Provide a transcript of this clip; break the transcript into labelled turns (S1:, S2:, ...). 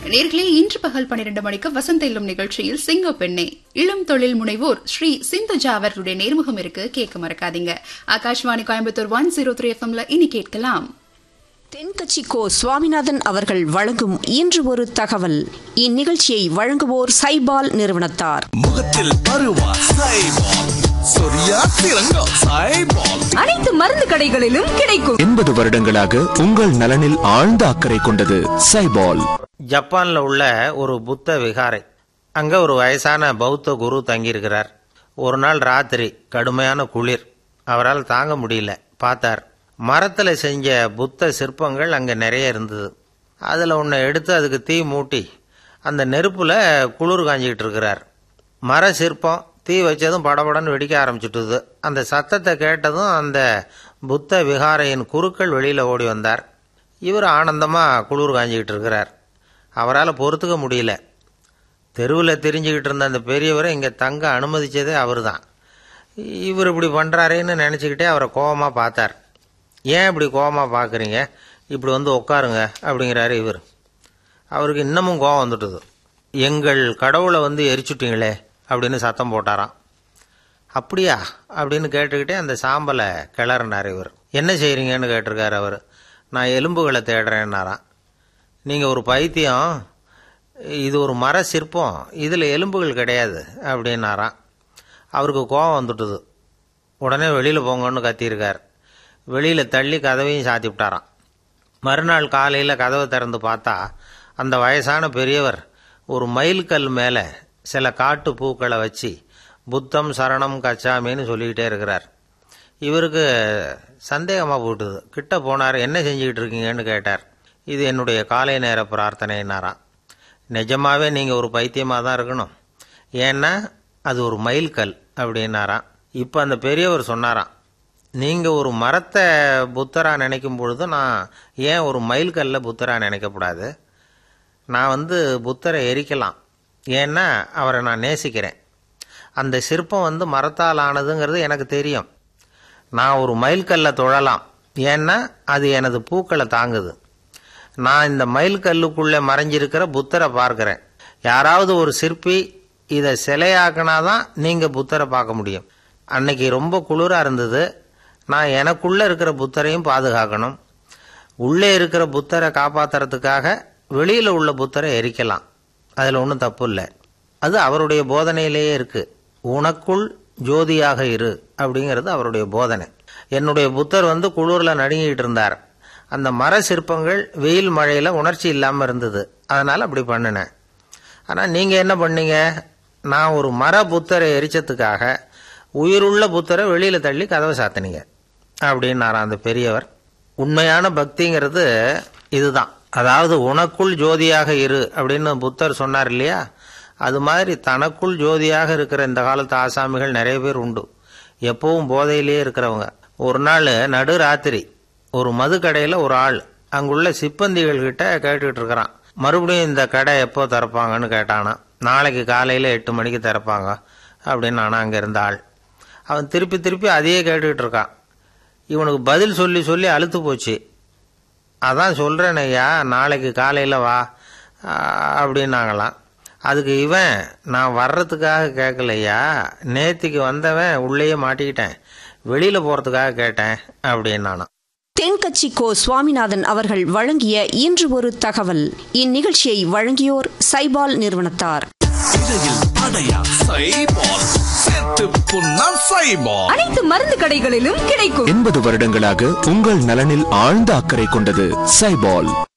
S1: நேர்களே இன்று பகல் பன்னிரண்டு மணிக்கு வசந்த இல்லம் நிகழ்ச்சியில் சிங்க பெண்ணே இளம் தொழில் முனைவோர் ஸ்ரீ சிந்துஜா அவர்களுடைய நேர்முகம் இருக்கு கேட்க மறக்காதீங்க Akashvani Coimbatore one zero three எஃப்எம்ல இனி கேட்கலாம்
S2: தென்கட்சி கோ சுவாமிநாதன் அவர்கள் வழங்கும் இன்று ஒரு தகவல் இந்நிகழ்ச்சியை வழங்குவோர் சைபால் நிறுவனத்தார்
S3: முகத்தில் பருவா சைபால் சொரியா திரங்கா சைபால்
S4: அனைத்து மருந்து கடைகளிலும் கிடைக்கும்
S5: எண்பது வருடங்களாக உங்கள் நலனில் ஆழ்ந்த அக்கறை கொண்டது சைபால்
S6: ஜப்பான்ல உள்ள ஒரு புத்த விகாரை அங்க ஒரு வயசான பௌத்த குரு தங்கியிருக்கிறார் ஒரு நாள் ராத்திரி கடுமையான குளிர் அவரால் தாங்க முடியல பார்த்தார் மரத்துல செஞ்ச புத்த சிற்பங்கள் அங்க நிறைய இருந்தது அதுல ஒன்றை எடுத்து அதுக்கு தீ மூட்டி அந்த நெருப்புல குளிர் காஞ்சிக்கிட்டு இருக்கிறார் மர சிற்பம் தீ வச்சதும் படபடன்னு வெடிக்க ஆரம்பிச்சுட்டுது அந்த சத்தத்தை கேட்டதும் அந்த புத்த விகாரையின் குருக்கள் வெளியில ஓடி வந்தார் இவர் ஆனந்தமா குளிர் காஞ்சிக்கிட்டு இருக்கிறார் அவரால் பொறுத்துக்க முடியல தெருவில் தெரிஞ்சுக்கிட்டு இருந்த அந்த பெரியவரை இங்கே தங்க அனுமதிச்சதே அவர் தான் இவர் இப்படி பண்ணுறாரேன்னு நினச்சிக்கிட்டே அவரை கோபமாக பார்த்தார் ஏன் இப்படி கோபமாக பார்க்குறீங்க இப்படி வந்து உட்காருங்க அப்படிங்கிறாரு இவர் அவருக்கு இன்னமும் கோபம் வந்துட்டுது எங்கள் கடவுளை வந்து எரிச்சுட்டீங்களே அப்படின்னு சத்தம் போட்டாராம் அப்படியா அப்படின்னு கேட்டுக்கிட்டே அந்த சாம்பலை கிளறினார் இவர் என்ன செய்கிறீங்கன்னு கேட்டிருக்காரு அவர் நான் எலும்புகளை தேடுறேன்னாராம் நீங்கள் ஒரு பைத்தியம் இது ஒரு மர சிற்பம் இதில் எலும்புகள் கிடையாது அப்படின்னாராம் அவருக்கு கோபம் வந்துட்டுது உடனே வெளியில் போங்கன்னு கத்தியிருக்கார் வெளியில் தள்ளி கதவையும் சாத்தி விட்டாராம் மறுநாள் காலையில் கதவை திறந்து பார்த்தா அந்த வயசான பெரியவர் ஒரு மைல்கல் மேலே சில காட்டு பூக்களை வச்சு புத்தம் சரணம் கச்சாமின்னு சொல்லிக்கிட்டே இருக்கிறார் இவருக்கு சந்தேகமாக போட்டுது கிட்ட போனார் என்ன செஞ்சுக்கிட்டு இருக்கீங்கன்னு கேட்டார் இது என்னுடைய காலை நேர பிரார்த்தனைனாராம் நிஜமாவே நீங்கள் ஒரு பைத்தியமாக தான் இருக்கணும் ஏன்னா அது ஒரு மைல்கல் அப்படின்னாராம் இப்போ அந்த பெரியவர் சொன்னாராம் நீங்கள் ஒரு மரத்தை புத்தராக நினைக்கும் பொழுது நான் ஏன் ஒரு மைல்கல்ல புத்தராக நினைக்கக்கூடாது நான் வந்து புத்தரை எரிக்கலாம் ஏன்னா அவரை நான் நேசிக்கிறேன் அந்த சிற்பம் வந்து மரத்தால் ஆனதுங்கிறது எனக்கு தெரியும் நான் ஒரு மைல்கல்லை தொழலாம் ஏன்னா அது எனது பூக்களை தாங்குது நான் இந்த மைல்கல்லுக்குள்ளே மறைஞ்சிருக்கிற புத்தரை பார்க்குறேன் யாராவது ஒரு சிற்பி இதை சிலையாக்கினாதான் நீங்கள் புத்தரை பார்க்க முடியும் அன்னைக்கு ரொம்ப குளிராக இருந்தது நான் எனக்குள்ளே இருக்கிற புத்தரையும் பாதுகாக்கணும் உள்ளே இருக்கிற புத்தரை காப்பாத்துறதுக்காக வெளியில் உள்ள புத்தரை எரிக்கலாம் அதில் ஒன்றும் தப்பு இல்லை அது அவருடைய போதனையிலேயே இருக்கு உனக்குள் ஜோதியாக இரு அப்படிங்கிறது அவருடைய போதனை என்னுடைய புத்தர் வந்து குளிரில் நடுங்கிட்டு இருந்தார் அந்த மர சிற்பங்கள் வெயில் மழையில் உணர்ச்சி இல்லாமல் இருந்தது அதனால் அப்படி பண்ணினேன் ஆனால் நீங்கள் என்ன பண்ணீங்க நான் ஒரு மர புத்தரை எரிச்சதுக்காக உயிருள்ள புத்தரை வெளியில் தள்ளி கதவை சாத்தினீங்க அப்படின்னாராம் அந்த பெரியவர் உண்மையான பக்திங்கிறது இதுதான் அதாவது உனக்குள் ஜோதியாக இரு அப்படின்னு புத்தர் சொன்னார் இல்லையா அது மாதிரி தனக்குள் ஜோதியாக இருக்கிற இந்த காலத்து ஆசாமிகள் நிறைய பேர் உண்டு எப்பவும் போதையிலேயே இருக்கிறவங்க ஒரு நாள் நடு ராத்திரி ஒரு மது கடையில் ஒரு ஆள் அங்குள்ள சிப்பந்திகள் கிட்ட கேட்டுக்கிட்டு இருக்கிறான் மறுபடியும் இந்த கடை எப்போ திறப்பாங்கன்னு கேட்டானா நாளைக்கு காலையில் எட்டு மணிக்கு திறப்பாங்க அப்படின்னு நானா அங்கே இருந்த ஆள் அவன் திருப்பி திருப்பி அதையே கேட்டுக்கிட்டு இருக்கான் இவனுக்கு பதில் சொல்லி சொல்லி அழுத்து போச்சு அதான் சொல்கிறேன் ஐயா நாளைக்கு காலையில் வா அப்படின்னாங்களாம் அதுக்கு இவன் நான் வர்றதுக்காக கேட்கலையா நேத்திக்கு வந்தவன் உள்ளேயே மாட்டிக்கிட்டேன் வெளியில் போகிறதுக்காக கேட்டேன் அப்படின்னானான்
S2: தென்கட்சி கோ சுவாமிநாதன் அவர்கள் வழங்கிய இன்று ஒரு தகவல் இந்நிகழ்ச்சியை வழங்கியோர் சைபால் நிறுவனத்தார்
S3: இடையில் படையா சைபால் செத்து புண்ணா சைபால்
S4: அனைத்து மருந்து கடைகளிலும் கிடைக்கும்
S5: எண்பது வருடங்களாக உங்கள் நலனில் ஆழ்ந்த அக்கறை கொண்டது சைபால்